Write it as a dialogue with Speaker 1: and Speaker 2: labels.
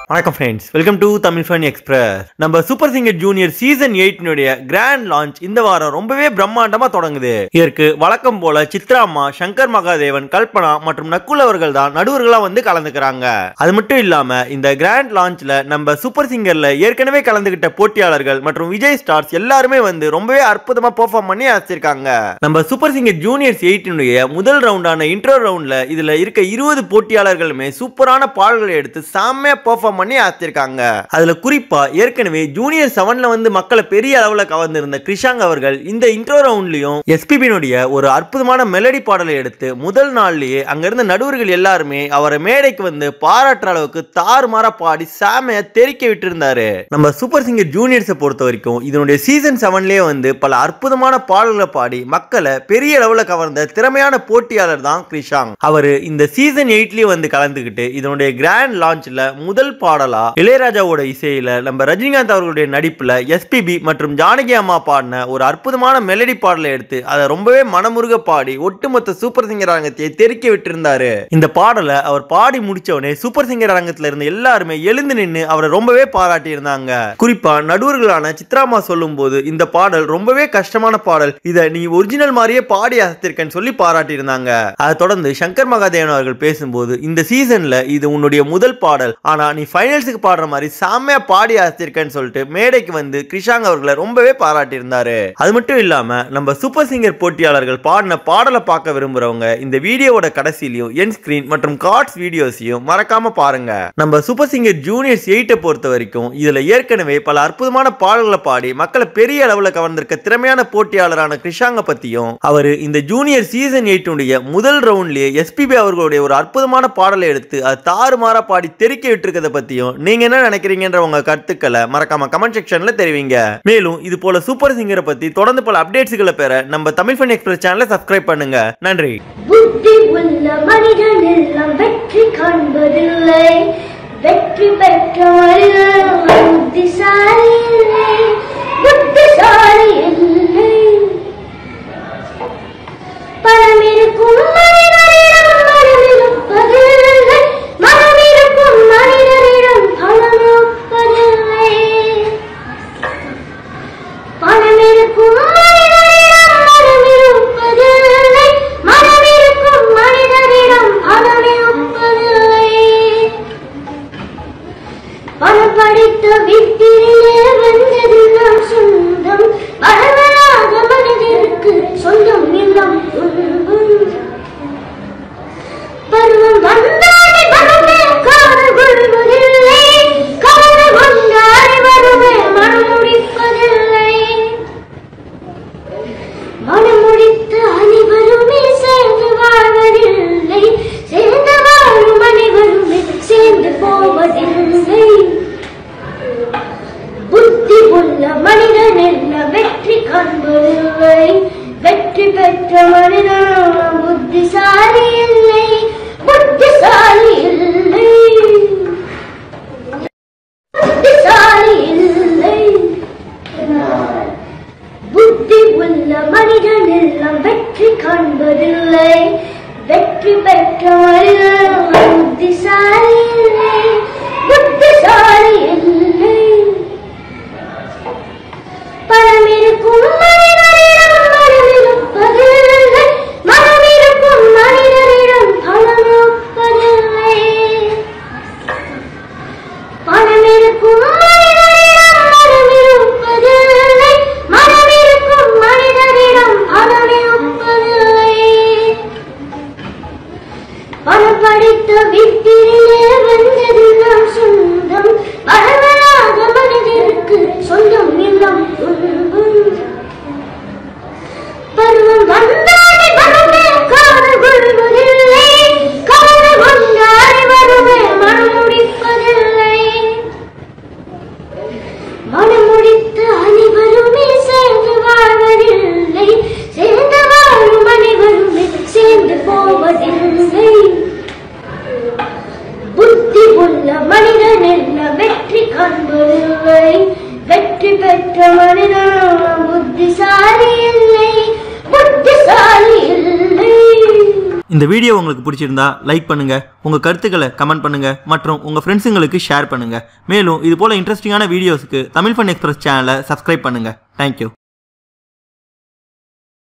Speaker 1: வணக்கம் friends welcome to Tamil fun express நம்ம super singer junior season எயிட்டினுடைய கிராண்ட் லான்ச் இந்த வாரம் ரொம்பவே பிரம்மாண்டமா தொடங்குது இதற்கு வழக்கம் போல சித்ராம்மா சங்கர் மகாதேவன் கல்பனா மற்றும் நக்குல் அவர்கள் தான் நடுவர்களா வந்து கலந்துக்கிறாங்க அது மட்டும் இல்லாம இந்த கிராண்ட் லான்ச்ல நம்ம சூப்பர் சிங்கர்ல ஏற்கனவே கலந்துகிட்ட போட்டியாளர்கள் மற்றும் விஜய் ஸ்டார்ஸ் எல்லாருமே வந்து ரொம்பவே அற்புதமா பெர்ஃபார்ம் பண்ணி அழைச்சிருக்காங்க நம்ம சூப்பர் சிங்கர் ஜூனியர்ஸ் எயிட்டினுடைய முதல் ரவுண்டான இன்ட்ரோ ரவுண்ட்ல இதுல இருக்க இருபது போட்டியாளர்களுமே சூப்பரான பாடல்களை எடுத்து செம்மையா பெர்ஃபார்ம் பண்ணி ஆத்திருக்காங்க அதுல குறிப்பா ஏற்கனவே ஜூனியர் செவன்ல வந்து மக்களை பெரிய அளவுல கவர்ந்திருந்த கிருஷாங் அவர்கள் இந்த இன்ட்ரோ ரவுண்ட்லயும் எஸ்பிபினுடைய ஒரு அற்புதமான மெலடி பாடலை எடுத்து முதல் நாள்லயே அங்க இருந்த நடுவர்கள் எல்லாருமே அவரை மேடைக்கு வந்து பாராட்டுற அளவுக்கு தாறுமாறா பாடி சாமைய தெறிக்க விட்டு நம்ம சூப்பர் சிங்கர் ஜூனியர்ஸை பொறுத்த வரைக்கும் இதனுடைய சீசன் செவன்லயே வந்து பல அற்புதமான பாடல்களை பாடி மக்களை பெரிய அளவுல கவர்ந்த திறமையான போட்டியாளர் தான் கிருஷாங் அவரு இந்த சீசன் எயிட்லயே வந்து கலந்துக்கிட்டு இதனுடைய கிராண்ட் லான்ச்ல முதல் பாடலா இளையராஜாவோட இசையில நம்ம ரஜினிகாந்த் அவர்களுடைய நடிப்புல எஸ்பிபி மற்றும் ஜானகி அம்மா பாடின ஒரு அற்புதமான மெலடி பாடலை எடுத்து அதை ரொம்பவே மனமுருக பாடி ஒட்டுமொத்த சூப்பர் சிங்கர் அரங்கத்தை தெறிக்க விட்டிருந்தாரு இந்த பாடலை அவர் பாடி முடிச்சவனே சூப்பர் சிங்கர் அரங்கத்துல இருந்த எல்லாருமே எழுந்து நின்று அவரை ரொம்பவே பாராட்டி இருந்தாங்க குறிப்பா நடுவர்களான சித்ராமா சொல்லும் போது இந்த பாடல் ரொம்பவே கஷ்டமான பாடல் இதை நீ ஒரிஜினல் மாதிரியே பாடி அசத்திருக்கேன்னு சொல்லி பாராட்டி இருந்தாங்க அதை தொடர்ந்து சங்கர் மகாதேவன் அவர்கள் பேசும்போது இந்த சீசன்ல இது உன்னுடைய முதல் பாடல் ஆனா நீ ஃபைனல்ஸுக்கு பாடுற மாதிரி செம்மையா பாடி அசத்திருக்கேன்னு சொல்லிட்டு மேடைக்கு வந்து கிருஷாங் அவர்களை ரொம்பவே பாராட்டி இருந்தாரு அது மட்டும் இல்லாம நம்ம சூப்பர் சிங்கர் போட்டியாளர்கள் பாடின பாடலை பார்க்க விரும்புறவங்க இந்த வீடியோவோட கடைசியிலையும் என் ஸ்கிரீன் மற்றும் கார்ட்ஸ் வீடியோஸையும் மறக்காம பாருங்க நம்ம சூப்பர் சிங்கர் ஜூனியர்ஸ் எயிட்டை பொறுத்த வரைக்கும் இதுல ஏற்கனவே பல அற்புதமான பாடல்களை பாடி மக்களை பெரிய அளவுல கவர்ந்திருக்க திறமையான போட்டியாளரான கிருஷாங்க பத்தியும் அவர் இந்த ஜூனியர் சீசன் எயிட்டுடைய முதல் ரவுண்ட்லயே எஸ்பிபி அவர்களுடைய ஒரு அற்புதமான பாடலை எடுத்து அது தாறுமாறா பாடி தெறிக்க விட்டுருக்கத பத்தியும் நீங்க என்ன நினைக்கிறீங்கன்ற உங்க கருத்துக்களை மறக்காம கமெண்ட் செக்ஷன்ல தெரிவிங்க மேலும் இது போல சூப்பர் சிங்கரை பத்தி தொடர்ந்து பல அப்டேட்ஸ்களை பெற நம்ம தமிழ் ஃபன் எக்ஸ்பிரஸ் சேனலை சப்ஸ்கிரைப் பண்ணுங்க நன்றி
Speaker 2: புத்தி உள்ள மனிதன் எல்லாம் வெற்றி காண்பதில்லை வெற்றி பெற்ற மனிதன் புத்திசாலி இல்லை புத்திசாலி இல்லை பணம் இருக்கும் மனிதனிடம் மனம் இருப்பதில்லை மனம் இருக்கும் மனிதனிடம் பணம் இருப்பதில்லை பணம் இருக்கும் மனிதனிடம் மனம் இருப்பதில்லை மனம் இருக்கும் மனிதனிடம் பணம் இருப்பதில்லை பணம் படித்த வீட்டிலே வந்தது நாம் சொந்தம் வரவராத மனிதருக்கு சொந்தம் இல்லம் துன்பம் பருவம் வந்தாலே மனமே காதல் கொள்வதில்லை காதல் கொண்டாலே மனமே மனம் முடிப்பதில்லை மனம் முடித்த அனைவருமே சேர்ந்து வாழ்வதில்லை சேர்ந்து வாழும் அனைவருமே சேர்ந்து போவதில்லை புத்தி உள்ள மனிதன் என்ன வெற்றி காண்பதில்லை வெற்றி பெற்ற மனிதன் புத்திசாலி இல்லை புத்திசாலி இல்லை புத்திசாலி இல்லை புத்தி உள்ள மனிதன் எல்லாம் வெற்றி காண்பதில்லை வெற்றி பெற்ற மனிதன் புத்திசாலி இல்லை புத்திசாலி இல்லை பணம் இருக்கும் மனிதனிடம் மனம் இருப்பதில்லை மனம் இருக்கும் மனிதனிடம் பணம் இருப்பதில்லை பணம் இருக்கும் மனிதனிடம் மனம் இருப்பதில்லை மனம் இருக்கும் மனிதனிடம் பணம் இருப்பதில்லை பணம் படித்த வீட்டிலே வந்தது நாம் சொந்தம் வரவராத மனிதருக்கு சொந்தம் இல்லம் துன்பம் பருவம் வந்தாலே மனமே காதல் கொள்வதில்லை காதல் கொண்டாலே மனமே மனம் முடிப்பதில்லை மனம் முடித்த அனைவருமே சேர்ந்து வாழ்வதில்லை சேர்ந்து வாழும் அனைவருமே சேர்ந்து போவதில்லை புத்தி உள்ள மனிதன் என்ன வெற்றி காண்பதில்லை வெற்றி பெற்ற மனிதன் புத்திசாலி இல்லை புத்திசாலி இல்லை
Speaker 1: இந்த வீடியோ உங்களுக்கு பிடிச்சிருந்தா லைக் பண்ணுங்க உங்க கருத்துக்களை கமெண்ட் பண்ணுங்க மற்றும் உங்க ஃப்ரெண்ட்ஸுங்களுக்கு ஷேர் பண்ணுங்க மேலும் இது போல இன்ட்ரெஸ்டிங்கான வீடியோஸ்க்கு தமிழ் ஃபன் எக்ஸ்பிரஸ் சேனலை சப்ஸ்கிரைப் பண்ணுங்க தேங்க்யூ